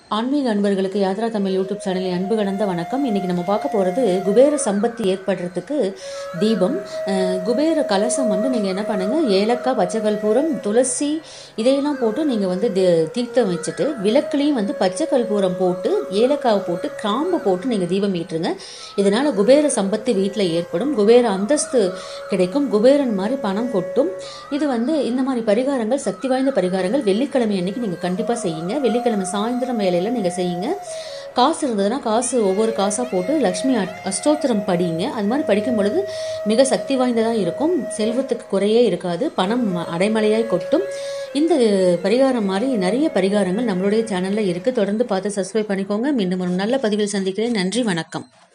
ஆன்மீக அன்பர்களுக்கு யாத்ரா தமிழ் யூடியூப் சேனலில் அன்பு கலந்த வணக்கம் இன்னைக்கு நம்ம பார்க்க போகிறது குபேர சம்பத்து ஏற்படுறதுக்கு தீபம் அஹ், குபேர கலசம் வந்து நீங்கள் என்ன பண்ணுங்கள் ஏலக்காய் பச்சை கற்பூரம் துளசி இதையெல்லாம் போட்டு நீங்கள் வந்து தி- தீர்த்தம் வச்சுட்டு விளக்குலையும் வந்து பச்சை கற்பூரம் போட்டு ஏலக்காவை போட்டு கிராம்பு போட்டு நீங்கள் தீபம் ஏற்றுங்க இதனால் குபேர சம்பத்து வீட்டில் ஏற்படும் குபேர அந்தஸ்து கிடைக்கும் குபேரன் மாதிரி பணம் கொட்டும் இது வந்து இந்த மாதிரி பரிகாரங்கள் சக்தி வாய்ந்த பரிகாரங்கள் வெள்ளிக்கிழமை அன்னைக்கு நீங்கள் கண்டிப்பாக செய்யுங்க வெள்ளிக்கிழமை சாயந்தரம் வேலையில் நீங்கள் செய்யுங்க காசு இருந்ததுன்னா காசு ஒவ்வொரு காசாக போட்டு லக்ஷ்மி அட்- அஷ்டோத்திரம் படிங்க அது மாதிரி படிக்கும் பொழுது மிக சக்தி வாய்ந்ததாக இருக்கும் செல்வத்துக்கு குறையே இருக்காது பணம் ம- அடைமழையாய் கொட்டும் இந்த பரிகாரம் மாதிரி நிறைய பரிகாரங்கள் நம்மளுடைய சேனலில் இருக்குது தொடர்ந்து பார்த்து சப்ஸ்கிரைப் பண்ணிக்கோங்க மீண்டும் ஒரு நல்ல பதிவில் சந்திக்கிறேன் நன்றி வணக்கம்